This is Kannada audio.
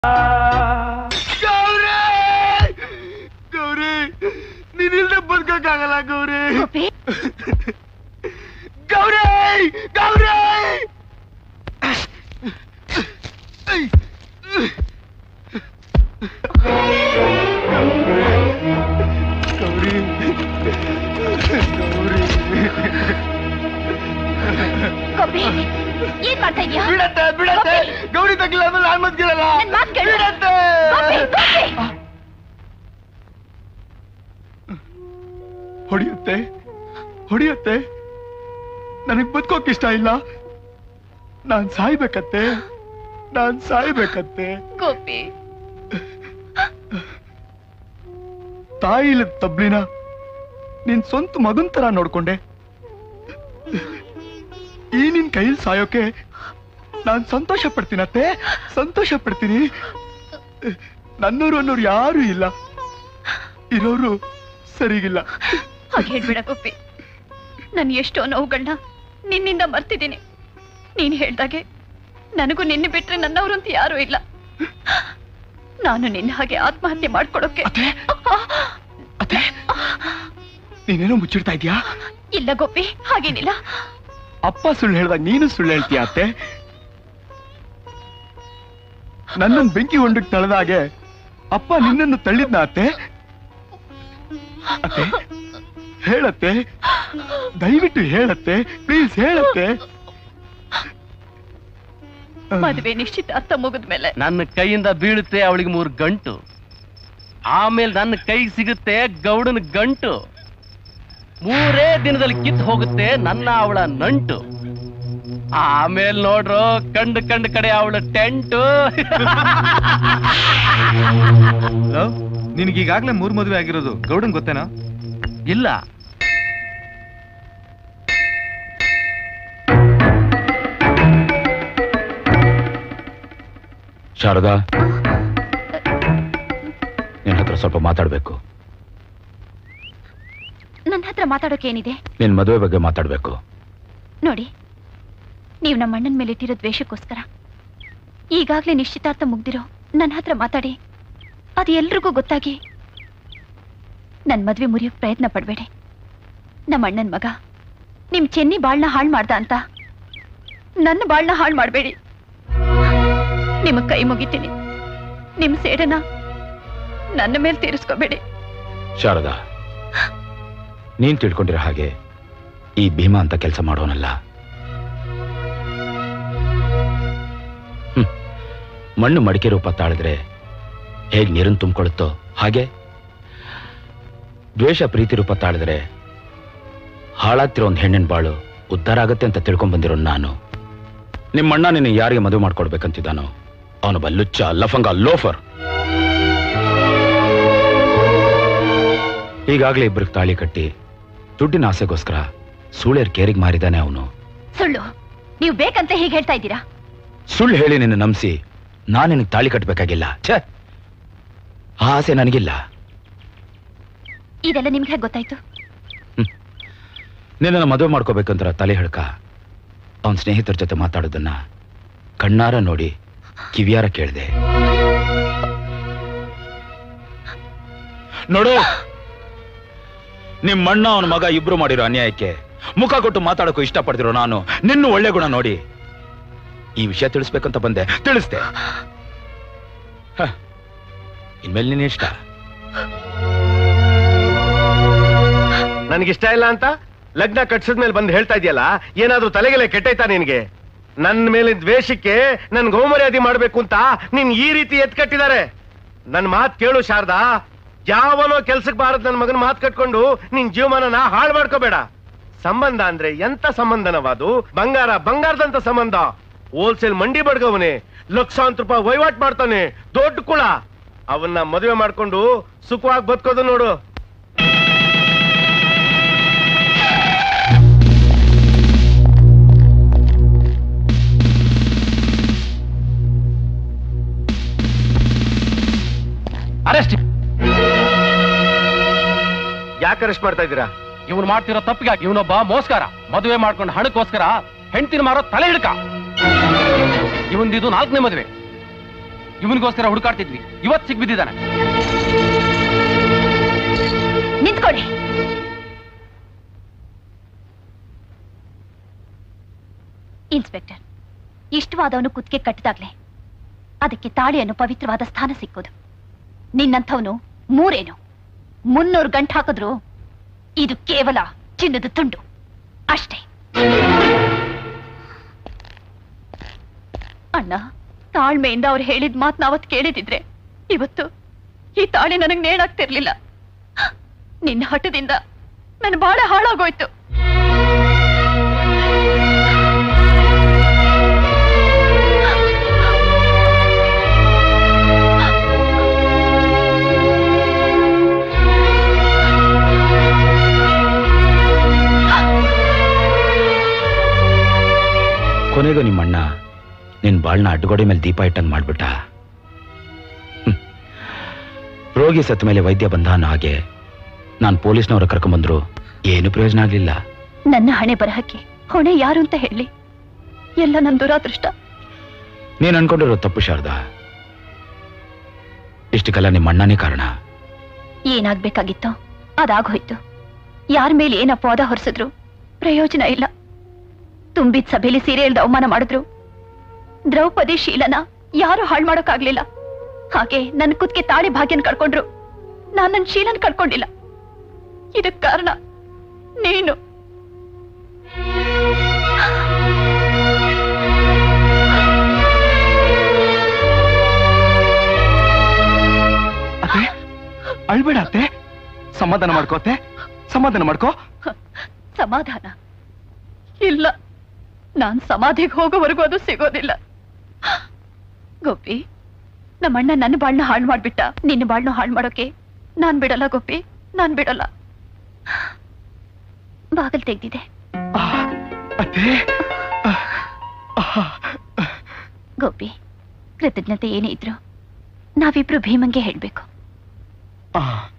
ಗೌರಿ ಗೌರಿ ನೀನಿಲ್ದೆ ಬದುಕಕ್ಕಾಗಲ್ಲ ಗೌರಿ ಗೋಪಿ ಗೌರಿ ಗೌರಿ ಗೌರಿ ಗೌರಿ ಗೋಪಿ ಏನ್ ಮಾಡ್ತಾ ಇದೀಯಾ ಬಿಡತ್ತೆ ಬಿಡತ್ತೆ ಗೌರಿ ತಗ್ಲಿಲ್ಲ ಅಂದ್ರೆ ನಾನ್ ಬದುಕಿರಲ್ಲ ನನ್ ಮಾತ್ ಕೇಳು. ಬಿಡತ್ತೆ ಗೋಪಿ, ಗೋಪಿ. ಹೊಡಿಯುತ್ತೆ ಹೊಡಿಯುತ್ತೆ ನನಗ್ ಬದುಕೋಕ್ ಇಷ್ಟ ಇಲ್ಲ ನಾನ್ ಸಾಯ್ಬೇಕತ್ತೆ ನಾನ್ ಸಾಯ್ಬೇಕತ್ತೆ ಗೋಪಿ ತಾಯಿ ಇಲ್ಲದ ತಬ್ಲಿನ ನಿನ್ ಸ್ವಂತ ಮಗನ್ ತರ ನೋಡ್ಕೊಂಡೆ ಈ ನಿನ್ ಕೈಲಿ ಸಾಯೋಕೆ ನಾನ್ ಸಂತೋಷ ಪಡ್ತೀನತ್ತೆ ಸಂತೋಷ ಪಡ್ತೀನಿ ನನ್ನೂರು ಅನ್ನೋರು ಯಾರು ಇಲ್ಲ ಇರೋರು ಸರಿಗಿಲ್ಲ ಹಾಗೆ ಹೇಳ್ಬೇಡ ಗೋಪಿ ನಾನು ಎಷ್ಟೋ ನೋವುಗಳನ್ನ ನಿನ್ನಿಂದ ಮರ್ತಿದ್ದೀನಿ ನೀನ್ ಹೇಳ್ದಾಗೆ ನನಗೂ ನಿನ್ನೆ ಬಿಟ್ರೆ ನನ್ನವರು ಅಂತ ಯಾರೂ ಇಲ್ಲ ನಾನು ನಿನ್ನ ಹಾಗೆ ಆತ್ಮಹತ್ಯೆ ಮಾಡ್ಕೊಳಕ್ಕೆ ಅತ್ತೆ ಅತ್ತೆ ನೀನೇನೋ ಮುಚ್ಚಿಡ್ತಾ ಇದ್ಯಾ ಇಲ್ಲ ಗೋಪಿ ಹಾಗೇನಿಲ್ಲ ಅಪ್ಪ ಸುಳ್ಳು ಹೇಳ್ದಾಗ ನೀನು ಸುಳ್ಳು ಹೇಳ್ತೀಯ ಅತ್ತೆ ನನ್ನನ್ನು ಬೆಂಕಿ ಹೊಂಡಕ್ಕೆ ತಳೆದಾಗೆ ಅಪ್ಪ ನಿನ್ನನ್ನು ತಳ್ಳಿದ್ನ ಅತ್ತೆ ಅತ್ತೆ ಹೇಳತ್ತೆ ದಯವಿಟ್ಟು ಹೇಳತ್ತೆ ಪ್ಲೀಸ್ ಹೇಳತ್ತೆ ಮದುವೆ ನಿಶ್ಚಿತಾರ್ಥ ಮುಗಿದ್ಮೇಲೆ ನನ್ನ ಕೈಯಿಂದ ಬೀಳುತ್ತೆ ಅವಳಿಗೆ ಮೂರು ಗಂಟು ಆಮೇಲೆ ನನ್ನ ಕೈಗೆ ಸಿಗುತ್ತೆ ಗೌಡನ ಗಂಟು ಮೂರೇ ದಿನದಲ್ಲಿ ಕಿತ್ತು ಹೋಗುತ್ತೆ ನನ್ನ ಅವಳ ನಂಟು ಆಮೇಲೆ ನೋಡ್ರು ಕಂಡು ಕಂಡು ಕಡೆ ಅವಳ ಟೆಂಟು ನಿನಗೀಗಾಗ್ಲೇ ಮೂರ್ ಮದುವೆ ಆಗಿರೋದು ಗೌಡನ್ ಗೊತ್ತೇನಾ ಇಲ್ಲ ಶಾರದಾ ನಿನ್ನ ಹತ್ರ ಸ್ವಲ್ಪ ಮಾತಾಡ್ಬೇಕು ನನ್ನ ಹತ್ರ ಮಾತಾಡೋಕೆ ಏನಿದೆ ನಿನ್ ಮದುವೆ ಬಗ್ಗೆ ಮಾತಾಡ್ಬೇಕು ನೋಡಿ ನೀವು ನಮ್ಮ ಅಣ್ಣನ ಮೇಲೆ ಇಟ್ಟಿರೋ ದ್ವೇಷಕ್ಕೋಸ್ಕರ ಈಗಾಗ್ಲೇ ನಿಶ್ಚಿತಾರ್ಥ ಮುಗ್ದಿರೋ ನನ್ನ ಹತ್ರ ಮಾತಾಡಿ ಅದು ಎಲ್ರಿಗೂ ಗೊತ್ತಾಗಿ ನನ್ ಮದ್ವೆ ಮುರಿಯೋಕ್ ಪ್ರಯತ್ನ ಪಡ್ಬೇಡಿ ನಮ್ಮ ಅಣ್ಣನ್ ಮಗ ನಿಮ್ ಚೆನ್ನಿ ಬಾಳ್ನ ಹಾಳ್ ಮಾಡ್ದ ಅಂತ ನನ್ನ ಬಾಳ್ನ ಹಾಳ್ ಮಾಡ್ಬೇಡಿ ನಿಮ್ಮ ಕೈ ಮುಗಿತೀನಿ ನಿಮ್ ಸೇಡನ ನನ್ನ ಮೇಲೆ ತೀರಿಸ್ಕೋಬೇಡಿ ಶಾರದಾ ನೀನ್ ತಿಳ್ಕೊಂಡಿರೋ ಹಾಗೆ ಈ ಭೀಮಾ ಅಂತ ಕೆಲಸ ಮಾಡೋನಲ್ಲ ಹ್ಮ್. ಮಣ್ಣು ಮಡಿಕೆ ರೂಪ ತಾಳಿದ್ರೆ ಹೇಗ್ ನೀರನ್ನು ತುಂಬಿಕೊಳ್ಳುತ್ತೋ ಹಾಗೆ ದ್ವೇಷ ಪ್ರೀತಿ ರೂಪ ತಾಳಿದ್ರೆ ಹಾಳಾಗ್ತಿರೋ ಒಂದು ಹೆಣ್ಣಿನ ಬಾಳು ಉದ್ಧಾರ ಆಗತ್ತೆ ಅಂತ ತಿಳ್ಕೊಂಡ್ ಬಂದಿರೋ ನಾನು ನಿಮ್ಮಣ್ಣ ನಿನ್ನ ಯಾರಿಗೆ ಮದುವೆ ಮಾಡ್ಕೊಡ್ಬೇಕಂತಿದ್ದಾನೋ ಅವನೊಬ್ಬ ಲುಚ್ಚ ಲಫಂಗ ಲೋಫರ್ ಈಗಾಗಲೇ ಇಬ್ಬರಿಗೆ ತಾಳಿ ಕಟ್ಟಿ ದುಡ್ಡಿನ ಆಸೆಗೋಸ್ಕರ ಸೂಳ್ಯರ್ ಕೇರಿಗೆ ಮಾರಿದಾನೆ ಅವನು ಸುಳ್ಳು ನೀವು ಬೇಕಂತ ಹೀಗೆ ಹೇಳ್ತಾ ಇದ್ದೀರಾ ಸುಳ್ಳು ಹೇಳಿ ನಿನ್ನ ನಂಬಿಸಿ ನಾನು ನಿನಗೆ ತಾಳಿ ಕಟ್ಟಬೇಕಾಗಿಲ್ಲ ಛೇ ಆ ಆಸೆ ನನಗಿಲ್ಲ ಇದೆಲ್ಲ ನಿಮ್ಗೆ ಹೇಗೆ ಗೊತ್ತಾಯ್ತು ನಿನ್ನನ್ನು ಮದುವೆ ಮಾಡ್ಕೋಬೇಕಂತ ತಲೆ ಹೇಳ್ಕ ಅವನ ಸ್ನೇಹಿತರ ಜೊತೆ ಮಾತಾಡೋದನ್ನ ಕಣ್ಣಾರ ನೋಡಿ ಕಿವಿಯಾರ ಕೇಳಿದೆ ನೋಡು ನಿಮ್ಮಣ್ಣ ಅವನ ಮಗ ಇಬ್ರು ಮಾಡಿರೋ ಅನ್ಯಾಯಕ್ಕೆ ಮುಖ ಕೊಟ್ಟು ಮಾತಾಡೋಕೆ ಇಷ್ಟಪಡ್ತಿರೋ ನಾನು ನಿನ್ನ ಒಳ್ಳೆ ಗುಣ ನೋಡಿ ಈ ವಿಷಯ ತಿಳಿಸ್ಬೇಕಂತ ಬಂದೆ ತಿಳಿಸ್ದೆ ಹ, ಇನ್ಮೇಲೆ ನಿನ್ನ ಇಷ್ಟ ನನ್ಗಿಷ್ಟ ಇಲ್ಲ ಅಂತ ಲಗ್ನ ಕಟ್ಸಿದ್ಮೇಲೆ ಬಂದು ಹೇಳ್ತಾ ಇದೆಯಲ್ಲ ಏನಾದ್ರೂ ತಲೆಗೆಲೆ ಕೆಟ್ಟೈತಾ ನಿನ್ಗೆ ನನ್ನ ಮೇಲೆ ದ್ವೇಷಕ್ಕೆ ನನ್ ಗೋಮರ್ಯಾದೆ ಮಾಡ್ಬೇಕು ಅಂತ ನೀನ್ ಈ ರೀತಿ ಎತ್ ಕಟ್ಟಿದ್ದಾರೆ ನನ್ ಮಾತ್ ಕೇಳು ಶಾರದಾ ಯಾವನೋ ಕೆಲ್ಸಕ್ಕೆ ಬಾರದ್ ನನ್ ಮಗನ್ ಮಾತ್ ಕಟ್ಕೊಂಡು ನಿನ್ ಜೀವಮಾನನ ಹಾಳು ಮಾಡ್ಕೋಬೇಡ ಸಂಬಂಧ ಅಂದ್ರೆ ಎಂತ ಸಂಬಂಧನವಾದು ಬಂಗಾರ ಬಂಗಾರದಂತ ಸಂಬಂಧ ಹೋಲ್ಸೇಲ್ ಮಂಡಿ ಬಡ್ಗವನೆ ಲಕ್ಷಾಂತರ ರೂಪಾಯಿ ವಹಿವಾಟ್ ಮಾಡ್ತಾನೆ ದೊಡ್ಡ ಕುಳ ಅವನ್ನ ಮದುವೆ ಮಾಡ್ಕೊಂಡು ಸುಖವಾಗಿ ಬದುಕೋದು ನೋಡು ಅರೆಸ್ಟ್ ಯಾಕೆ ಅರೆಸ್ಟ್ ಮಾಡ್ತಾ ಇದ್ದೀರಾ ಇವನು ಮಾಡ್ತಿರೋ ತಪ್ಪಿಗಾಗಿ ಇವನೊಬ್ಬ ಮೋಸ್ಕಾರ ಮದುವೆ ಮಾಡ್ಕೊಂಡು ಹಣಕ್ಕೋಸ್ಕರ ಹೆಂಡತಿನ ಮಾರೋ ತಲೆ ಹಿಡ್ಕ ಇವಂದಿದು ನಾಲ್ಕನೇ ಮದುವೆ ಇವನಿಗೋಸ್ಕರ ಹುಡುಕಾಡ್ತಿದ್ವಿ ಇವತ್ ಸಿಗ್ಬಿದ್ದಿದ್ದಾನೆ ನಿಂತ್ಕೊಳ್ಳಿ ಇನ್ಸ್ಪೆಕ್ಟರ್ ಇಷ್ಟವಾದವನು ಕುತ್ತಿಗೆ ಕಟ್ಟಿದಾಗ್ಲೆ ಅದಕ್ಕೆ ತಾಳಿ ಅನ್ನೋ ಪವಿತ್ರವಾದ ಸ್ಥಾನ ಸಿಕ್ಕೋದು ನಿನ್ನಂಥವನು ಮೂರೇನು ಮುನ್ನೂರು ಗಂಟು ಹಾಕಿದ್ರು ಇದು ಕೇವಲ ಚಿನ್ನದ ತುಂಡು ಅಷ್ಟೇ ಅಣ್ಣ ತಾಳ್ಮೆಯಿಂದ ಅವ್ರು ಹೇಳಿದ ಮಾತನ್ನ ಅವತ್ತು ಕೇಳಿದಿದ್ರೆ ಇವತ್ತು ಈ ತಾಳಿ ನನಗೆ ನೇಣಾಗ್ತಿರ್ಲಿಲ್ಲ ನಿನ್ನ ಹಠದಿಂದ ನನ್ನ ಬಾಳ ಹಾಳಾಗೋಯ್ತು ಕೊನೆಗೂ ನಿಮ್ಮಣ್ಣ ನಿನ್ ಬಾಳ್ನ ಅಡ್ಡಗೋಡೆ ಮೇಲೆ ದೀಪ ಇಟ್ಟಂಗ್ ಮಾಡ್ಬಿಟ್ಟ ಹ್ಮ್. ರೋಗಿ ಸತ್ತ ಮೇಲೆ ವೈದ್ಯ ಬಂದ ಅನ್ನೋ ಹಾಗೆ ನಾನು ಪೊಲೀಸ್ನವರ ಕರ್ಕೊಂಬಂದ್ರು ಏನು ಪ್ರಯೋಜನ ಆಗ್ಲಿಲ್ಲ ನನ್ನ ಹಣೆ ಬರಹಕ್ಕೆ ಹೊಣೆ ಯಾರು ಅಂತ ಹೇಳಿ ಎಲ್ಲ ನನ್ನ ದುರಾದೃಷ್ಟ ನೀನ್ ಅನ್ಕೊಂಡಿರೋ ತಪ್ಪು ಶಾರದಾ ಇಷ್ಟಕ್ಕೆಲ್ಲ ನಿಮ್ಮ ಅಣ್ಣನೇ ಕಾರಣ ಏನಾಗ್ಬೇಕಾಗಿತ್ತೋ ಅದಾಗೋಯ್ತು ಯಾರ ಮೇಲೆ ಏನ್ ಅಪವಾದ ಹೊರಿಸಿದ್ರು ಪ್ರಯೋಜನ ಇಲ್ಲ ತುಂಬಿದ ಸಭೆಯಲ್ಲಿ ಸೀರೆ ಇಲ್ದ ಅವಮಾನ ಮಾಡಿದ್ರು ದ್ರೌಪದಿ ಶೀಲನ ಯಾರು ಹಾಳು ಮಾಡೋಕ್ಕಾಗ್ಲಿಲ್ಲ ಹಾಗೆ ನನ್ನ ಕುತ್ತಿಗೆ ತಾಳಿ ಭಾಗ್ಯನ್ ಕಳ್ಕೊಂಡ್ರು ನಾನ್ ನನ್ನ ಶೀಲನ್ ಕಳ್ಕೊಂಡಿಲ್ಲ ಇದಕ್ ಕಾರಣ ನೀನು ಅತ್ತೆ ಅಳ್ಬೇಡ ಅತ್ತೆ ಸಮಾಧಾನ ಮಾಡ್ಕೋ ಅತ್ತೆ ಸಮಾಧಾನ ಮಾಡ್ಕೋ ಸಮಾಧಾನ ಇಲ್ಲ ನಾನ್ ಸಮಾಧಿಗೆ ಹೋಗೋವರೆಗೂ ಅದು ಸಿಗೋದಿಲ್ಲ ಗೋಪಿ ನಮ್ಮಣ್ಣ ನನ್ನ ಬಾಳ್ನ ಹಾಳು ಮಾಡ್ಬಿಟ್ಟ ನಿನ್ನ ಬಾಳ್ನ ಹಾಳು ಮಾಡೋಕೆ ನಾನ್ ಬಿಡಲ್ಲ ಗೋಪಿ ನಾನ್ ಬಿಡಲ್ಲ ಬಾಗಲ್ ತೆಗ್ದಿದೆ ಆ, ಅತ್ತೆ ಆ, ಆ, ಗೋಪಿ ಕೃತಜ್ಞತೆ ಏನೇ ಇದ್ರು ನಾವಿಬ್ರು ಭೀಮಂಗೆ ಹೇಳ್ಬೇಕು ಆ.